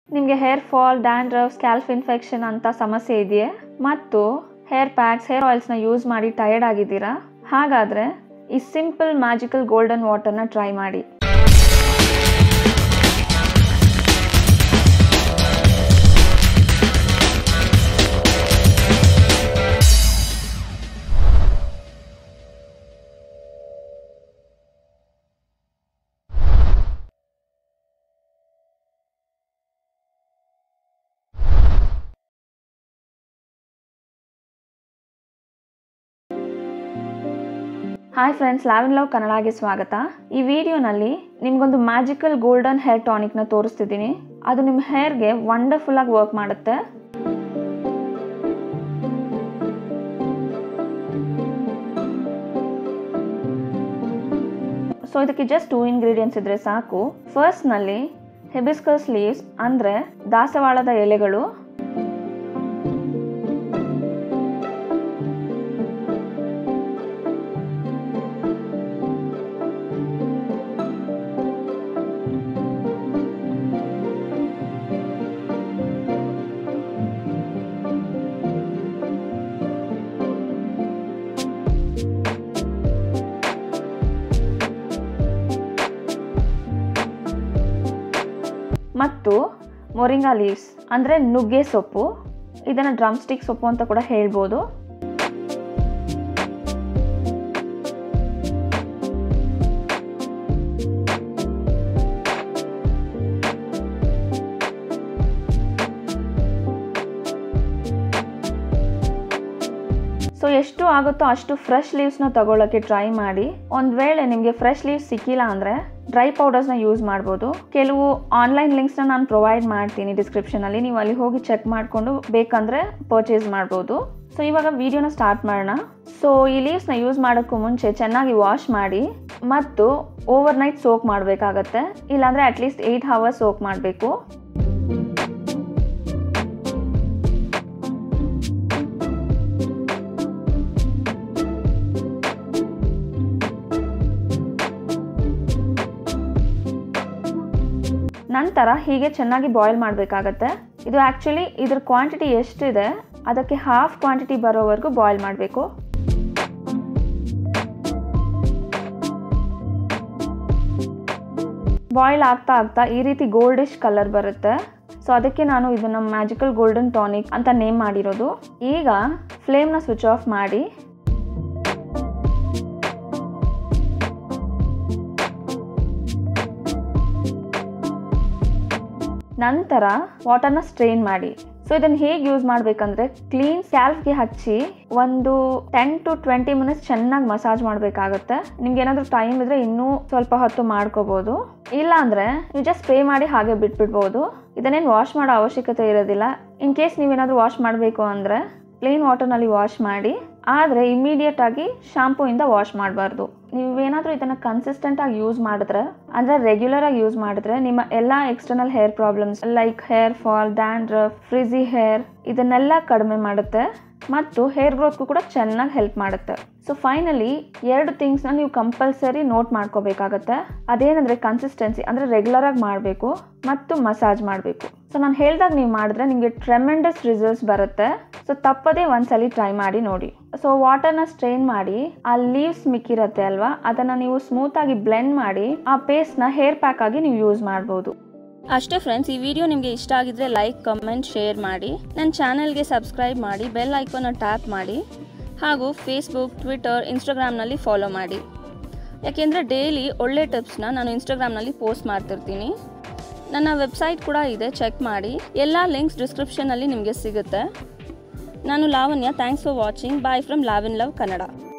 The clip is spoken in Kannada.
ನಿಮಗೆ hair fall dandruff scalp infection ಅಂತ ಸಮಸ್ಯೆ ಇದೆಯೇ ಮತ್ತು ಹೇರ್ ಪ್ಯಾಕ್ಸ್ ಹೇರ್ ಆಯಿಲ್ಸ್ನ ಯೂಸ್ ಮಾಡಿ ಟಯರ್ಡ್ ಆಗಿದ್ದೀರಾ ಹಾಗಾದರೆ ಈ ಸಿಂಪಲ್ ಮ್ಯಾಜಿಕಲ್ ಗೋಲ್ಡನ್ ವಾಟರ್ನ ಟ್ರೈ ಮಾಡಿ ಹಾಯ್ ಫ್ರೆಂಡ್ಸ್ ಲ್ಯಾವೆನ್ ಲವ್ ಕನ್ನಡಗೆ ಸ್ವಾಗತ ಈ ವಿಡಿಯೋನಲ್ಲಿ ನಿಮ್ಗೊಂದು ಮ್ಯಾಜಿಕಲ್ ಗೋಲ್ಡನ್ ಹೇರ್ ಟಾನಿಕ್ನ ತೋರಿಸ್ತಿದ್ದೀನಿ ಅದು ನಿಮ್ಮ ಹೇರ್ಗೆ ವಂಡರ್ಫುಲ್ ಆಗಿ ವರ್ಕ್ ಮಾಡುತ್ತೆ ಸೊ ಇದಕ್ಕೆ ಜಸ್ಟ್ ಟೂ ಇಂಗ್ರೀಡಿಯೆಂಟ್ಸ್ ಇದ್ರೆ ಸಾಕು ಫಸ್ಟ್ನಲ್ಲಿ ಹೆಬಿಸ್ಕಸ್ ಲೀವ್ಸ್ ಅಂದರೆ ದಾಸವಾಳದ ಎಲೆಗಳು ಮತ್ತು ಮೊರಿಂಗಾ ಲೀವ್ಸ್ ಅಂದರೆ ನುಗ್ಗೆ ಸೊಪ್ಪು ಇದನ್ನು ಡ್ರಮ್ ಸ್ಟಿಕ್ ಸೊಪ್ಪು ಅಂತ ಕೂಡ ಹೇಳ್ಬೋದು ಸೊ ಎಷ್ಟು ಆಗುತ್ತೋ ಅಷ್ಟು ಫ್ರೆಶ್ ಲೀವ್ಸ್ನ ತಗೊಳ್ಳೋಕ್ಕೆ ಟ್ರೈ ಮಾಡಿ ಒಂದು ವೇಳೆ ನಿಮಗೆ ಫ್ರೆಶ್ ಲೀವ್ಸ್ ಸಿಕ್ಕಿಲ್ಲ ಅಂದರೆ ಡ್ರೈ ಪೌಡರ್ಸ್ನ ಯೂಸ್ ಮಾಡ್ಬೋದು ಕೆಲವು ಆನ್ಲೈನ್ ಲಿಂಕ್ಸ್ನ ನಾನು ಪ್ರೊವೈಡ್ ಮಾಡ್ತೀನಿ ಡಿಸ್ಕ್ರಿಪ್ಷನಲ್ಲಿ ನೀವು ಅಲ್ಲಿ ಹೋಗಿ ಚೆಕ್ ಮಾಡಿಕೊಂಡು ಬೇಕಂದರೆ ಪರ್ಚೇಸ್ ಮಾಡ್ಬೋದು ಸೊ ಇವಾಗ ವಿಡಿಯೋನ ಸ್ಟಾರ್ಟ್ ಮಾಡೋಣ ಸೊ ಈ ಲೀವ್ಸ್ನ ಯೂಸ್ ಮಾಡೋಕ್ಕೂ ಮುಂಚೆ ಚೆನ್ನಾಗಿ ವಾಶ್ ಮಾಡಿ ಮತ್ತು ಓವರ್ ನೈಟ್ ಸೋಕ್ ಮಾಡಬೇಕಾಗತ್ತೆ ಇಲ್ಲಾಂದರೆ ಅಟ್ಲೀಸ್ಟ್ ಏಯ್ಟ್ ಹವರ್ಸ್ ಸೋಕ್ ಮಾಡಬೇಕು ನಂತರ ಹೀಗೆ ಚೆನ್ನಾಗಿ ಬಾಯ್ಲ್ ಮಾಡಬೇಕಾಗತ್ತೆ ಇದು ಆ್ಯಕ್ಚುಲಿ ಇದ್ರ ಕ್ವಾಂಟಿಟಿ ಎಷ್ಟಿದೆ ಅದಕ್ಕೆ ಹಾಫ್ ಕ್ವಾಂಟಿಟಿ ಬರೋವರೆಗೂ ಬಾಯ್ಲ್ ಮಾಡಬೇಕು ಬಾಯ್ಲ್ ಆಗ್ತಾ ಆಗ್ತಾ ಈ ರೀತಿ ಗೋಲ್ಡಿಶ್ ಕಲರ್ ಬರುತ್ತೆ ಸೊ ಅದಕ್ಕೆ ನಾನು ಇದನ್ನು ಮ್ಯಾಜಿಕಲ್ ಗೋಲ್ಡನ್ ಟಾನಿಕ್ ಅಂತ ನೇಮ್ ಮಾಡಿರೋದು ಈಗ ಫ್ಲೇಮ್ನ ಸ್ವಿಚ್ ಆಫ್ ಮಾಡಿ ನಂತರ ವಾಟರ್ನ ಸ್ಟ್ರೈನ್ ಮಾಡಿ ಸೊ ಇದನ್ನು ಹೇಗೆ ಯೂಸ್ ಮಾಡಬೇಕಂದ್ರೆ ಕ್ಲೀನ್ ಸ್ಯಾಲ್ಫ್ಗೆ ಹಚ್ಚಿ ಒಂದು ಟೆನ್ ಟು ಟ್ವೆಂಟಿ ಮಿನಿಟ್ಸ್ ಚೆನ್ನಾಗಿ ಮಸಾಜ್ ಮಾಡಬೇಕಾಗುತ್ತೆ ನಿಮ್ಗೆ ಏನಾದರೂ ಟೈಮ್ ಇದ್ರೆ ಇನ್ನೂ ಸ್ವಲ್ಪ ಹೊತ್ತು ಮಾಡ್ಕೋಬೋದು ಇಲ್ಲ ಅಂದರೆ ನೀವು ಜಸ್ಟ್ ಸ್ಪ್ರೇ ಮಾಡಿ ಹಾಗೆ ಬಿಟ್ಬಿಡ್ಬೋದು ಇದನ್ನೇನು ವಾಶ್ ಮಾಡೋ ಅವಶ್ಯಕತೆ ಇರೋದಿಲ್ಲ ಇನ್ ಕೇಸ್ ನೀವೇನಾದರೂ ವಾಶ್ ಮಾಡಬೇಕು ಅಂದರೆ ಪ್ಲೇನ್ ವಾಟರ್ನಲ್ಲಿ ವಾಶ್ ಮಾಡಿ ಆದರೆ ಇಮಿಡಿಯೇಟ್ ಆಗಿ ಶಾಂಪೂಯಿಂದ ವಾಶ್ ಮಾಡಬಾರ್ದು ನೀವೇನಾದರೂ ಇದನ್ನು ಕನ್ಸಿಸ್ಟೆಂಟ್ ಆಗಿ ಯೂಸ್ ಮಾಡಿದ್ರೆ ಅಂದರೆ ರೆಗ್ಯುಲರ್ ಆಗಿ ಯೂಸ್ ಮಾಡಿದ್ರೆ ನಿಮ್ಮ ಎಲ್ಲ external hair problems like hair fall dandruff frizzy hair ಇದನ್ನೆಲ್ಲ ಕಡಿಮೆ ಮಾಡುತ್ತೆ ಮತ್ತು ಹೇರ್ ಗ್ರೋತ್ಗೂ ಕೂಡ ಚೆನ್ನಾಗಿ ಹೆಲ್ಪ್ ಮಾಡುತ್ತೆ ಸೊ ಫೈನಲಿ ಎರಡು ಥಿಂಗ್ಸ್ನ ನೀವು ಕಂಪಲ್ಸರಿ ನೋಟ್ ಮಾಡ್ಕೋಬೇಕಾಗತ್ತೆ ಅದೇನಂದರೆ ಕನ್ಸಿಸ್ಟೆನ್ಸಿ ಅಂದರೆ ರೆಗ್ಯುಲರ್ ಆಗಿ ಮಾಡಬೇಕು ಮತ್ತು ಮಸಾಜ್ ಮಾಡಬೇಕು ಸೊ ನಾನು ಹೇಳಿದಾಗ ನೀವು ಮಾಡಿದ್ರೆ ನಿಮಗೆ ಟ್ರೆಮೆಂಡಸ್ ರಿಸಲ್ಟ್ಸ್ ಬರುತ್ತೆ ಸೊ ತಪ್ಪದೇ ಒಂದ್ಸಲಿ ಟ್ರೈ ಮಾಡಿ ನೋಡಿ ಸೊ ವಾಟರ್ನ ಸ್ಟ್ರೈನ್ ಮಾಡಿ ಆ ಲೀವ್ಸ್ ಮಿಕ್ಕಿರತ್ತೆ ಅಲ್ವಾ ಅದನ್ನು ನೀವು ಸ್ಮೂತಾಗಿ ಬ್ಲೆಂಡ್ ಮಾಡಿ ಆ ಪೇಸ್ಟ್ನ ಹೇರ್ ಪ್ಯಾಕ್ ಆಗಿ ನೀವು ಯೂಸ್ ಮಾಡ್ಬೋದು ಅಷ್ಟೇ ಫ್ರೆಂಡ್ಸ್ ಈ ವಿಡಿಯೋ ನಿಮಗೆ ಇಷ್ಟ ಆಗಿದ್ರೆ ಲೈಕ್ ಕಮೆಂಟ್ ಶೇರ್ ಮಾಡಿ ನನ್ನ ಚಾನಲ್ಗೆ ಸಬ್ಸ್ಕ್ರೈಬ್ ಮಾಡಿ ಬೆಲ್ ಐಕಾನ ಟ್ಯಾಪ್ ಮಾಡಿ ಹಾಗೂ ಫೇಸ್ಬುಕ್ ಟ್ವಿಟರ್ ಇನ್ಸ್ಟಾಗ್ರಾಮ್ನಲ್ಲಿ ಫಾಲೋ ಮಾಡಿ ಯಾಕೆಂದರೆ ಡೈಲಿ ಒಳ್ಳೆ ಟಿಪ್ಸ್ನ ನಾನು ಇನ್ಸ್ಟಾಗ್ರಾಮ್ನಲ್ಲಿ ಪೋಸ್ಟ್ ಮಾಡ್ತಿರ್ತೀನಿ ನನ್ನ ವೆಬ್ಸೈಟ್ ಕೂಡ ಇದೆ ಚೆಕ್ ಮಾಡಿ ಎಲ್ಲ ಲಿಂಕ್ಸ್ ಡಿಸ್ಕ್ರಿಪ್ಷನಲ್ಲಿ ನಿಮಗೆ ಸಿಗುತ್ತೆ ನಾನು Lavanya thanks for watching bye from Lavin love Kannada